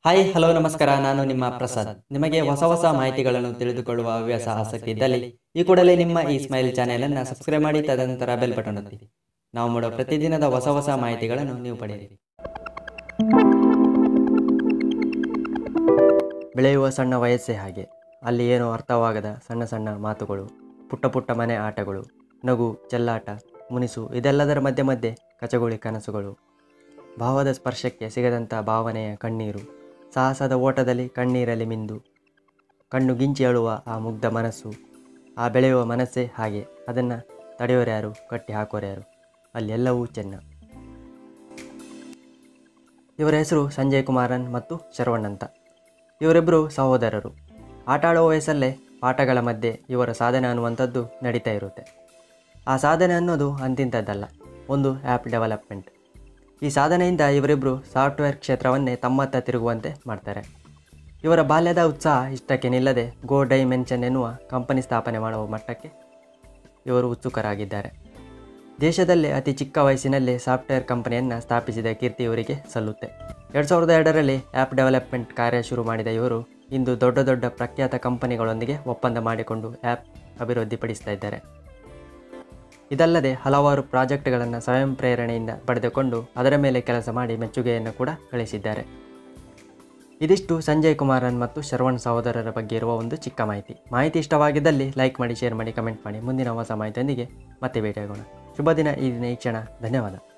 hi hello ನಮಸ್ಕಾರ ನಾನು ನಿಮ್ಮ ಪ್ರಸಾದ್ ನಿಮಗೆ ಹೊಸ ಹೊಸ ಮಾಹಿತಿಗಳನ್ನು ತಿಳಿದುಕೊಳ್ಳುವ ಹವ್ಯಾಸ ಆಸಕ್ತಿ ಇದ್ದಲ್ಲಿ ಈ ಕೂಡಲೇ ನಿಮ್ಮ ಈ ಸ್ಮೈಲ್ ಚಾನೆಲ್ ಅನ್ನು ಸಬ್ಸ್ಕ್ರೈಬ್ ಮಾಡಿ ತದನಂತರ ಬೆಲ್ ಬಟನ್ ಒತ್ತಿ ನಾವು ಮಾಡೋ ಪ್ರತಿದಿನದ ಹೊಸ ಹೊಸ ಮಾಹಿತಿಗಳನ್ನು ನೀವು ಪಡೆಯಿರಿ ಬೆಳೆಯುವ ಸಣ್ಣ ವಯಸ್ಸೇ ಹಾಗೆ ಅಲ್ಲಿ ಏನೋ ಅರ್ಥವಾಗದ ಸಣ್ಣ ಸಣ್ಣ ಮಾತುಗಳು ಪುಟ್ಟ ಪುಟ್ಟ ಮನೆ ಆಟಗಳು ನಗು ಚೆಲ್ಲಾಟ ಮುನಿಸು ಇದೆಲ್ಲದರ ಮಧ್ಯೆ ಮಧ್ಯೆ ಕಚಗುಳಿ ಕನಸುಗಳು ಭಾವದ ಸ್ಪರ್ಶಕ್ಕೆ ಸಿಗದಂಥ ಭಾವನೆಯ ಕಣ್ಣೀರು ಸಾಹಸದ ಓಟದಲ್ಲಿ ಕಣ್ಣೀರಲ್ಲಿ ಮಿಂದು ಕಣ್ಣು ಗಿಂಚಿ ಅಳುವ ಆ ಮುಗ್ಧ ಮನಸ್ಸು ಆ ಬೆಳೆಯುವ ಮನಸ್ಸೇ ಹಾಗೆ ಅದನ್ನು ತಡೆಯೋರ್ಯಾರು ಕಟ್ಟಿ ಹಾಕೋರ್ಯಾರು ಅಲ್ಲೆಲ್ಲವೂ ಚೆನ್ನ ಇವರ ಹೆಸರು ಸಂಜಯ್ ಕುಮಾರನ್ ಮತ್ತು ಶರವಣ್ ಅಂತ ಇವರಿಬ್ಬರು ಸಹೋದರರು ಆಟ ಆಡುವ ವಯಸ್ಸಲ್ಲೇ ಪಾಠಗಳ ಮಧ್ಯೆ ಇವರ ಸಾಧನೆ ಅನ್ನುವಂಥದ್ದು ನಡೀತಾ ಇರುತ್ತೆ ಆ ಸಾಧನೆ ಅನ್ನೋದು ಅಂತಿಂಥದ್ದಲ್ಲ ಒಂದು ಆ್ಯಪ್ ಡೆವಲಪ್ಮೆಂಟ್ ಈ ಸಾಧನೆಯಿಂದ ಇವರಿಬ್ಬರು ಸಾಫ್ಟ್ವೇರ್ ಕ್ಷೇತ್ರವನ್ನೇ ತಮ್ಮತ್ತ ತಿರುಗುವಂತೆ ಮಾಡ್ತಾರೆ ಇವರ ಬಾಲ್ಯದ ಉತ್ಸಾಹ ಇಷ್ಟಕ್ಕೆ ನಿಲ್ಲದೆ ಗೋ ಡೈಮೆನ್ಷನ್ ಎನ್ನುವ ಕಂಪನಿ ಸ್ಥಾಪನೆ ಮಾಡುವ ಮಟ್ಟಕ್ಕೆ ಇವರು ಉತ್ಸುಕರಾಗಿದ್ದಾರೆ ದೇಶದಲ್ಲೇ ಅತಿ ಚಿಕ್ಕ ವಯಸ್ಸಿನಲ್ಲೇ ಸಾಫ್ಟ್ವೇರ್ ಕಂಪನಿಯನ್ನು ಸ್ಥಾಪಿಸಿದ ಕೀರ್ತಿ ಇವರಿಗೆ ಸಲ್ಲುತ್ತೆ ಎರಡು ಸಾವಿರದ ಎರಡರಲ್ಲಿ ಆ್ಯಪ್ ಡೆವಲಪ್ಮೆಂಟ್ ಕಾರ್ಯ ಶುರು ಮಾಡಿದ ಇವರು ಇಂದು ದೊಡ್ಡ ದೊಡ್ಡ ಪ್ರಖ್ಯಾತ ಕಂಪನಿಗಳೊಂದಿಗೆ ಒಪ್ಪಂದ ಮಾಡಿಕೊಂಡು ಆ್ಯಪ್ ಅಭಿವೃದ್ಧಿಪಡಿಸ್ತಾ ಇದ್ದಾರೆ ಇದಲ್ಲದೆ ಹಲವಾರು ಪ್ರಾಜೆಕ್ಟ್ಗಳನ್ನು ಸ್ವಯಂ ಪ್ರೇರಣೆಯಿಂದ ಪಡೆದುಕೊಂಡು ಅದರ ಮೇಲೆ ಕೆಲಸ ಮಾಡಿ ಮೆಚ್ಚುಗೆಯನ್ನು ಕೂಡ ಗಳಿಸಿದ್ದಾರೆ ಇದಿಷ್ಟು ಸಂಜಯ್ ಕುಮಾರನ್ ಮತ್ತು ಶರವಣ್ ಸಹೋದರರ ಬಗ್ಗೆ ಇರುವ ಒಂದು ಚಿಕ್ಕ ಮಾಹಿತಿ ಮಾಹಿತಿ ಇಷ್ಟವಾಗಿದ್ದಲ್ಲಿ ಲೈಕ್ ಮಾಡಿ ಶೇರ್ ಮಾಡಿ ಕಮೆಂಟ್ ಮಾಡಿ ಮುಂದಿನ ಹೊಸ ಮಾಹಿತಿಯೊಂದಿಗೆ ಮತ್ತೆ ಭೇಟಿಯಾಗೋಣ ಶುಭ ದಿನ ಈ ದಿನ ಈ ಕ್ಷಣ ಧನ್ಯವಾದ